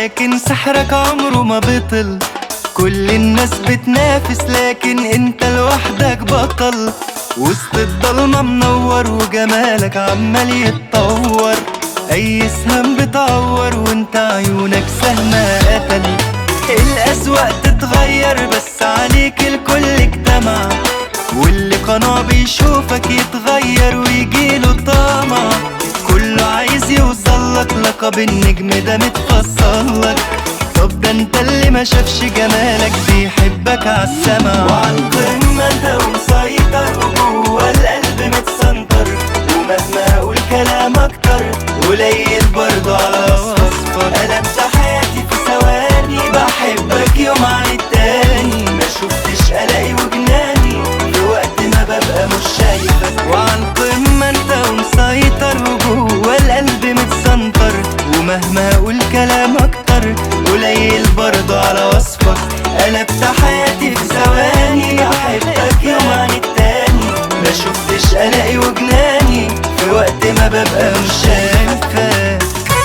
لكن سحرك عمره ما بطل كل الناس بتنافس لكن انت لوحدك بطل وسط الضلمة منور وجمالك عمال يتطور اي سهم بتعور وانت عيونك سهمة قتل الأذواق تتغير بس عليك الكل اجتمع واللي قناع بيشوفك يتغير ويجيله طمع كله عايز يوصلك لقب النجم ده متفصلك طب ده انت اللي ما شافش جمالك بيحبك عالسما وعالقمة انت ومسيطر وجوه القلب متسنطر ومهما اقول كلام اكتر قليل برضه على وصفك قلبت حياتي في ثواني بحبك يوم عن التاني ما شفتش قلقي وجناني في وقت ما ببقى مش شايفك وعن قمة انت ومسيطر وجوه القلب متسنطر ومهما اقول كلام اكتر قليل برضه على وصفك قلبت حياتي في ثواني بحبك يوم عن التاني ما شفتش قلقي وجناني في وقت ما ببقى مش شايفك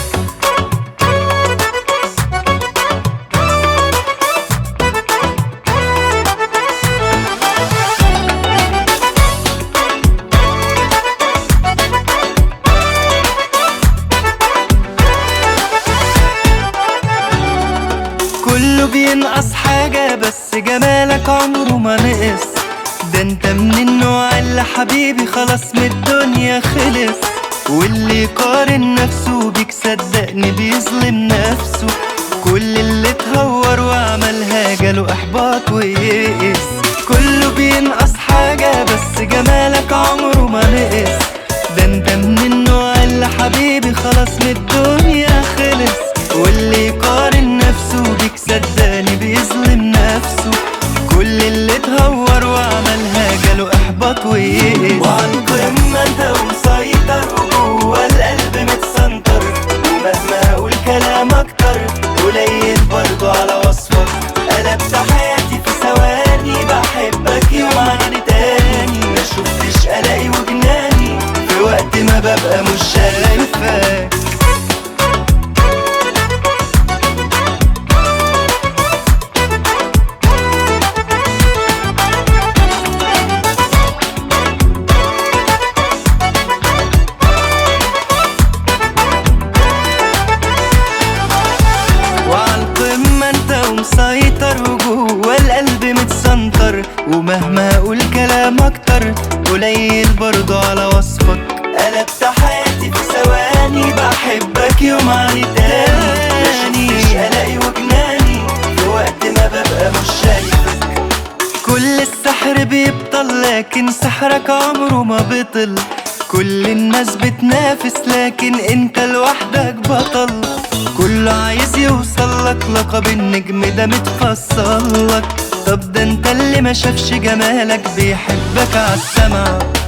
كله بينقص حاجة بس جمالك عمره ما نقص ده انت من النوع اللي حبيبي خلاص من الدنيا خلص واللي يقارن نفسه بيك صدقني بيظلم نفسه كل اللي اتهور وعملها جاله احباط ويئس كله بينقص حاجة بس جمالك عمره ما نقص ده انت من النوع اللي حبيبي خلاص من الدنيا خلص واللي يقارن نفسه بيك صدقني بيظلم نفسه كل اللي اتهور وعملها جاله احباط ويئس وعن قمة انت ومسيطر وجوه القلب متسنطر ومهما اقول كلام اكتر قليل برضه على وصفك قلبت حياتي في ثواني بحبك يوم عن تاني ما شفتش قلقي وجناني في وقت ما ببقى مش شايفك وعالقمة انت ومسيطر وجوه القلب متسنطر ومهما اقول كلام اكتر قليل برضه على وصفك قلبت حياتي في ثواني بحبك يوم عن التاني ما شفتش قلقي وجناني في وقت ما ببقى مش شايفك كل السحر بيبطل لكن سحرك عمره ما بطل كل الناس بتنافس لكن انت لوحدك بطل كله عايز يوصلك لقب النجم ده متفصلك طب ده انت اللي ما شافش جمالك بيحبك عالسما